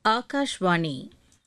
ஆகாஷ்வாணி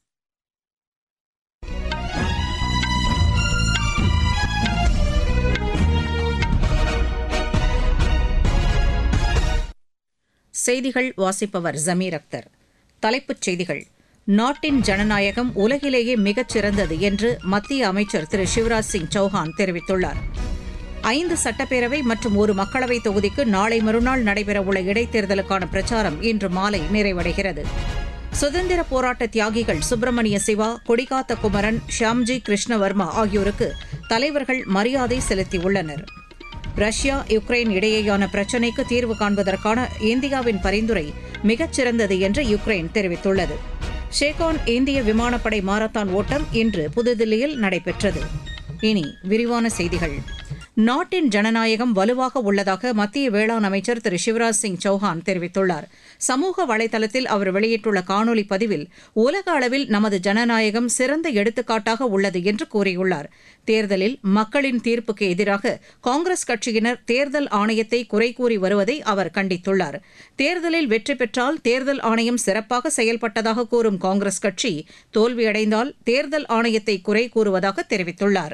செய்திகள் வாசிப்பவர் ஜமீர் அக்தர் தலைப்புச் செய்திகள் நாட்டின் ஜனநாயகம் உலகிலேயே மிகச் சிறந்தது என்று மத்திய அமைச்சர் திரு சிவராஜ் சிங் சௌஹான் தெரிவித்துள்ளார் ஐந்து சட்டப்பேரவை மற்றும் ஒரு மக்களவைத் தொகுதிக்கு நாளை மறுநாள் நடைபெறவுள்ள இடைத்தேர்தலுக்கான பிரச்சாரம் இன்று மாலை நிறைவடைகிறது சுதந்திர போராட்ட தியாகிகள் சுப்பிரமணிய சிவா கொடிகாத்த குமரன் ஷியாம்ஜி கிருஷ்ணவர்மா ஆகியோருக்கு தலைவர்கள் மரியாதை செலுத்தியுள்ளனர் ரஷ்யா யுக்ரைன் இடையேயான பிரச்சினைக்கு தீர்வு காண்பதற்கான இந்தியாவின் பரிந்துரை மிகச்சிறந்தது என்று யுக்ரைன் தெரிவித்துள்ளது ஷேகான் இந்திய விமானப்படை மாரத்தான் ஓட்டம் இன்று புதுதில்லியில் நடைபெற்றது இனி விரிவான செய்திகள் நாட்டின் ஜனநாயகம் வலுவாக உள்ளதாக மத்திய வேளாண் அமைச்சர் திரு சிவராஜ் சிங் சௌஹான் தெரிவித்துள்ளார் சமூக வலைதளத்தில் அவர் வெளியிட்டுள்ள காணொலி பதிவில் உலக அளவில் நமது ஜனநாயகம் சிறந்த எடுத்துக்காட்டாக உள்ளது என்று கூறியுள்ளார் தேர்தலில் மக்களின் தீர்ப்புக்கு எதிராக காங்கிரஸ் கட்சியினர் தேர்தல் ஆணையத்தை குறை கூறி வருவதை அவர் கண்டித்துள்ளார் தேர்தலில் வெற்றி பெற்றால் தேர்தல் ஆணையம் சிறப்பாக செயல்பட்டதாக கூறும் காங்கிரஸ் கட்சி தோல்வியடைந்தால் தேர்தல் ஆணையத்தை குறை கூறுவதாக தெரிவித்துள்ளார்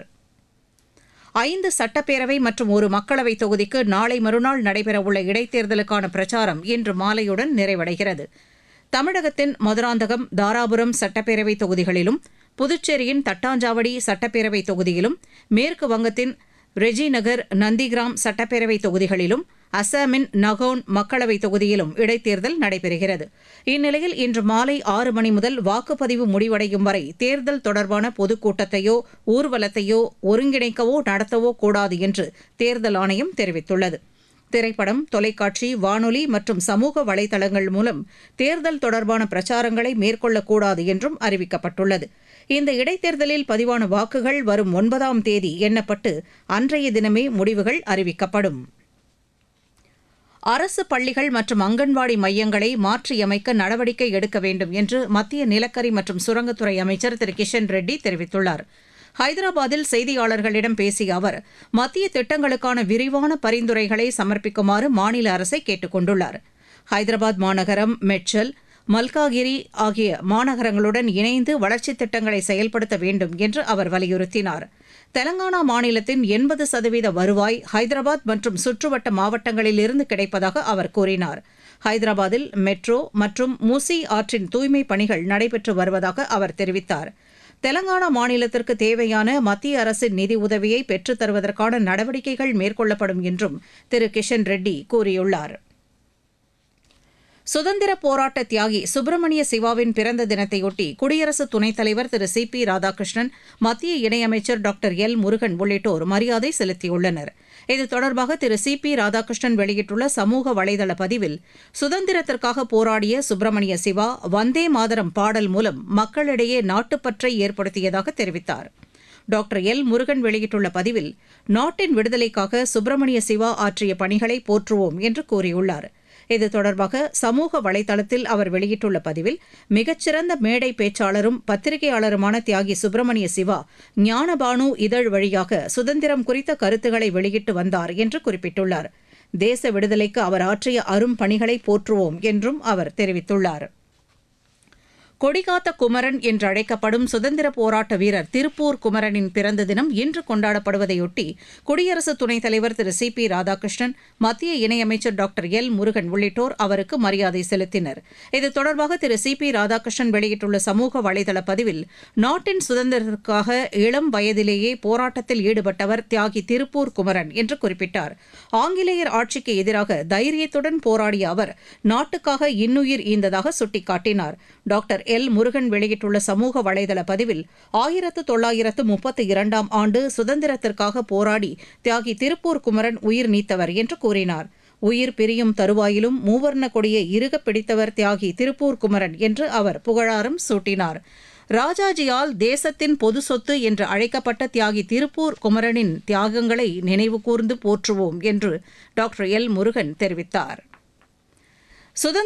ஐந்து சட்டப்பேரவை மற்றும் ஒரு மக்களவைத் தொகுதிக்கு நாளை மறுநாள் நடைபெறவுள்ள இடைத்தேர்தலுக்கான பிரச்சாரம் இன்று மாலையுடன் நிறைவடைகிறது தமிழகத்தின் மதுராந்தகம் தாராபுரம் சட்டப்பேரவைத் தொகுதிகளிலும் புதுச்சேரியின் தட்டாஞ்சாவடி சட்டப்பேரவைத் தொகுதியிலும் மேற்கு வங்கத்தின் ரெஜிநகர் நந்திகிராம் சட்டப்பேரவைத் தொகுதிகளிலும் அசாமின் நகோன் மக்களவைத் தொகுதியிலும் இடைத்தேர்தல் நடைபெறுகிறது இந்நிலையில் இன்று மாலை ஆறு மணி முதல் வாக்குப்பதிவு முடிவடையும் வரை தேர்தல் தொடர்பான பொதுக்கூட்டத்தையோ ஊர்வலத்தையோ ஒருங்கிணைக்கவோ நடத்தவோ கூடாது என்று தேர்தல் ஆணையம் தெரிவித்துள்ளது திரைப்படம் தொலைக்காட்சி வானொலி மற்றும் சமூக வலைதளங்கள் மூலம் தேர்தல் தொடர்பான பிரச்சாரங்களை மேற்கொள்ளக்கூடாது என்றும் அறிவிக்கப்பட்டுள்ளது இந்த இடைத்தேர்தலில் பதிவான வாக்குகள் வரும் ஒன்பதாம் தேதி எண்ணப்பட்டு அன்றைய தினமே முடிவுகள் அறிவிக்கப்படும் அரசு பள்ளிகள் மற்றும் அங்கன்வாடி மையங்களை மாற்றியமைக்க நடவடிக்கை எடுக்க வேண்டும் என்று மத்திய நிலக்கரி மற்றும் சுரங்கத்துறை அமைச்சர் திரு கிஷன் ரெட்டி தெரிவித்துள்ளார் ஹைதராபாத்தில் செய்தியாளர்களிடம் பேசிய அவர் மத்திய திட்டங்களுக்கான விரிவான பரிந்துரைகளை சமர்ப்பிக்குமாறு மாநில அரசை கேட்டுக் கொண்டுள்ளார் ஹைதராபாத் மாநகரம் மெட்சல் மல்காகிரி ஆகிய மாநகரங்களுடன் இணைந்து வளர்ச்சித் திட்டங்களை செயல்படுத்த வேண்டும் என்று அவர் வலியுறுத்தினார் தெலங்கானா மாநிலத்தின் எண்பது சதவீத வருவாய் ஹைதராபாத் மற்றும் சுற்றுவட்ட மாவட்டங்களிலிருந்து கிடைப்பதாக அவர் கூறினார் ஹைதராபாத்தில் மெட்ரோ மற்றும் முசி ஆற்றின் தூய்மை பணிகள் நடைபெற்று வருவதாக அவர் தெரிவித்தார் தெலங்கானா மாநிலத்திற்கு தேவையான மத்திய அரசின் நிதி உதவியை பெற்றுத் தருவதற்கான நடவடிக்கைகள் மேற்கொள்ளப்படும் என்றும் திரு கிஷன் ரெட்டி கூறியுள்ளார் சுதந்திர போராட்ட தியாகி சுப்பிரமணிய சிவாவின் பிறந்த தினத்தையொட்டி குடியரசு துணைத் தலைவர் திரு சி பி ராதாகிருஷ்ணன் மத்திய இணையமைச்சர் டாக்டர் எல் முருகன் உள்ளிட்டோர் மரியாதை செலுத்தியுள்ளனர் இது தொடர்பாக திரு சி பி ராதாகிருஷ்ணன் வெளியிட்டுள்ள சமூக வலைதள பதிவில் சுதந்திரத்திற்காக போராடிய சுப்பிரமணிய சிவா வந்தே மாதரம் பாடல் மூலம் மக்களிடையே நாட்டுப்பற்றை ஏற்படுத்தியதாக தெரிவித்தார் டாக்டர் எல் முருகன் வெளியிட்டுள்ள பதிவில் நாட்டின் விடுதலைக்காக சுப்பிரமணிய சிவா ஆற்றிய பணிகளை போற்றுவோம் என்று கூறியுள்ளார் இது தொடர்பாக சமூக வலைதளத்தில் அவர் வெளியிட்டுள்ள பதிவில் மிகச்சிறந்த மேடை பேச்சாளரும் பத்திரிகையாளருமான தியாகி சுப்பிரமணிய சிவா ஞானபானு இதழ் வழியாக சுதந்திரம் குறித்த கருத்துக்களை வெளியிட்டு வந்தார் என்று குறிப்பிட்டுள்ளார் தேச விடுதலைக்கு அவர் ஆற்றிய அரும் பணிகளை போற்றுவோம் என்றும் அவர் தெரிவித்துள்ளார் கொடிகாத்த குமரன் என்று அழைக்கப்படும் சுதந்திர போராட்ட வீரர் திருப்பூர் குமரனின் பிறந்த தினம் இன்று கொண்டாடப்படுவதையொட்டி குடியரசு துணைத் தலைவர் திரு சி பி ராதாகிருஷ்ணன் மத்திய இணையமைச்சர் டாக்டர் எல் முருகன் உள்ளிட்டோர் அவருக்கு மரியாதை செலுத்தினர் இது தொடர்பாக திரு சி பி ராதாகிருஷ்ணன் வெளியிட்டுள்ள சமூக வலைதள பதிவில் நாட்டின் சுதந்திரத்திற்காக இளம் வயதிலேயே போராட்டத்தில் ஈடுபட்டவர் தியாகி திருப்பூர் குமரன் என்று குறிப்பிட்டார் ஆங்கிலேயர் ஆட்சிக்கு எதிராக தைரியத்துடன் போராடிய அவர் நாட்டுக்காக இன்னுயிர் ஈந்ததாக சுட்டிக்காட்டினார் டாக்டர் எல் முருகன் வெளியிட்டுள்ள சமூக வலைதள பதிவில் ஆயிரத்து தொள்ளாயிரத்து முப்பத்தி இரண்டாம் ஆண்டு சுதந்திரத்திற்காக போராடி தியாகி திருப்பூர் குமரன் உயிர் நீத்தவர் என்று கூறினார் உயிர் பிரியும் தருவாயிலும் மூவர்ண கொடியை இறுகப் பிடித்தவர் தியாகி திருப்பூர் குமரன் என்று அவர் புகழாரம் சூட்டினார் ராஜாஜியால் தேசத்தின் பொது சொத்து என்று அழைக்கப்பட்ட தியாகி திருப்பூர் குமரனின் தியாகங்களை நினைவு கூர்ந்து போற்றுவோம் என்று டாக்டர் எல் முருகன் தெரிவித்தார் சுதந்திர